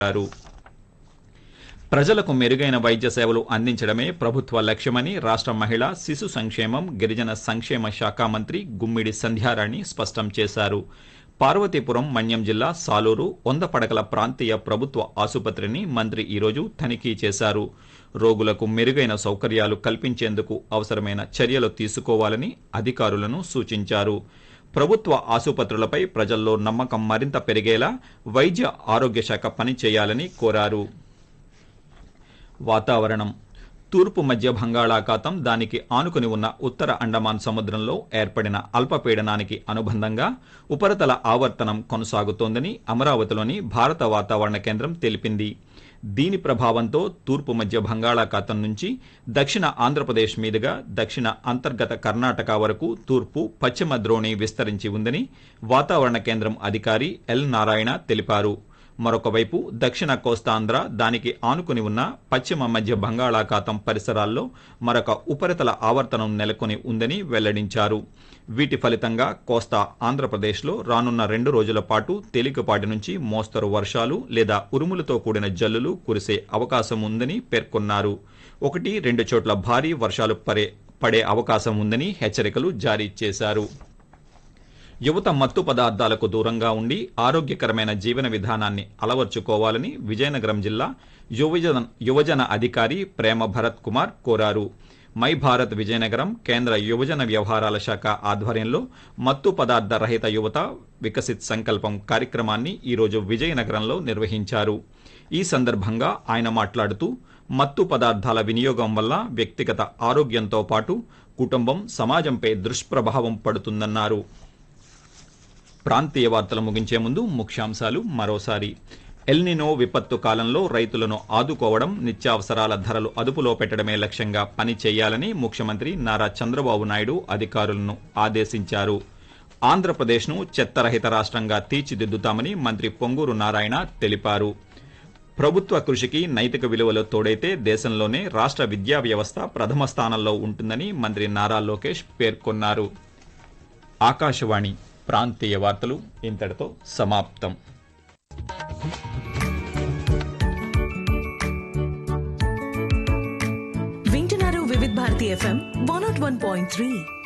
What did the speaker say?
చేశారు ప్రజలకు మెరుగైన వైద్య సేవలు అందించడమే ప్రభుత్వ లక్ష్యమని రాష్ట్ర మహిళా శిశు సంక్షేమం గిరిజన సంక్షేమ శాఖ మంత్రి గుమ్మిడి సంధ్యారాణి స్పష్టం చేశారు పార్వతీపురం మన్యం జిల్లా సాలూరు వంద పడకల ప్రాంతీయ ప్రభుత్వ ఆసుపత్రిని మంత్రి ఈరోజు తనిఖీ చేశారు రోగులకు మెరుగైన సౌకర్యాలు కల్పించేందుకు అవసరమైన చర్యలు తీసుకోవాలని అధికారులను సూచించారు ప్రభుత్వ ఆసుపత్రులపై ప్రజల్లో నమ్మకం మరింత పెరిగేలా వైద్య ఆరోగ్య శాఖ పనిచేయాలని కోరారు వాతావరణం తూర్పు మధ్య బంగాళాఖాతం దానికి ఆనుకుని ఉన్న ఉత్తర అండమాన్ సముద్రంలో ఏర్పడిన అల్పపీడనానికి అనుబంధంగా ఉపరితల ఆవర్తనం కొనసాగుతోందని అమరావతిలోని భారత వాతావరణ కేంద్రం తెలిపింది దీని ప్రభావంతో తూర్పు మధ్య బంగాళాఖాతం నుంచి దక్షిణ ఆంధ్రప్రదేశ్ మీదుగా దక్షిణ అంతర్గత కర్ణాటక వరకు తూర్పు పశ్చిమ ద్రోణి విస్తరించి ఉందని వాతావరణ కేంద్రం అధికారి ఎల్ నారాయణ తెలిపారు మరొక వైపు దక్షిణ కోస్తాంధ్ర దానికి ఆనుకుని ఉన్న పశ్చిమ మధ్య బంగాళాఖాతం పరిసరాల్లో మరొక ఉపరితల ఆవర్తనం నెలకొని ఉందని వెల్లడించారు వీటి ఫలితంగా కోస్తా ఆంధ్రప్రదేశ్లో రానున్న రెండు రోజుల పాటు తేలికపాటి నుంచి మోస్తరు వర్షాలు లేదా ఉరుములతో కూడిన జల్లులు కురిసే అవకాశం ఉందని పేర్కొన్నారు ఒకటి రెండు చోట్ల భారీ వర్షాలు పడే పడే అవకాశం ఉందని హెచ్చరికలు జారీ చేశారు యువత మత్తు పదార్థాలకు దూరంగా ఉండి ఆరోగ్యకరమైన జీవన విధానాన్ని అలవర్చుకోవాలని విజయనగరం జిల్లా యువజన యువజన అధికారి ప్రేమ భరత్ కుమార్ కోరారు మై భారత్ విజయనగరం కేంద్ర యువజన వ్యవహారాల శాఖ ఆధ్వర్యంలో మత్తు పదార్థ రహిత యువత వికసిత్ సంకల్పం కార్యక్రమాన్ని ఈరోజు విజయనగరంలో నిర్వహించారు ఈ సందర్భంగా ఆయన మాట్లాడుతూ మత్తు పదార్థాల వినియోగం వల్ల వ్యక్తిగత ఆరోగ్యంతో పాటు కుటుంబం సమాజంపై దుష్ప్రభావం పడుతుందన్నారు ప్రాంతీయ వార్తలు ముగించే ముందు ముఖ్యాంశాలు మరోసారి ఎల్నినో విపత్తు కాలంలో రైతులను ఆదుకోవడం నిత్యావసరాల ధరలు అదుపులో పెట్టడమే లక్ష్యంగా పని చేయాలని ముఖ్యమంత్రి నారా చంద్రబాబు నాయుడు అధికారులను ఆదేశించారు ఆంధ్రప్రదేశ్ను చెత్తరహిత రాష్ట్రంగా తీర్చిదిద్దుతామని మంత్రి పొంగూరు నారాయణ తెలిపారు ప్రభుత్వ కృషికి నైతిక విలువలు తోడైతే దేశంలోనే రాష్ట్ర విద్యా వ్యవస్థ ప్రథమ స్థానంలో ఉంటుందని మంత్రి నారా లోకేష్ పేర్కొన్నారు ఆకాశవాణి ప్రాంతీయ వార్తలు ఇంతటితో సమాప్తం వింటున్నారు Vividh Bharati FM one nought one point three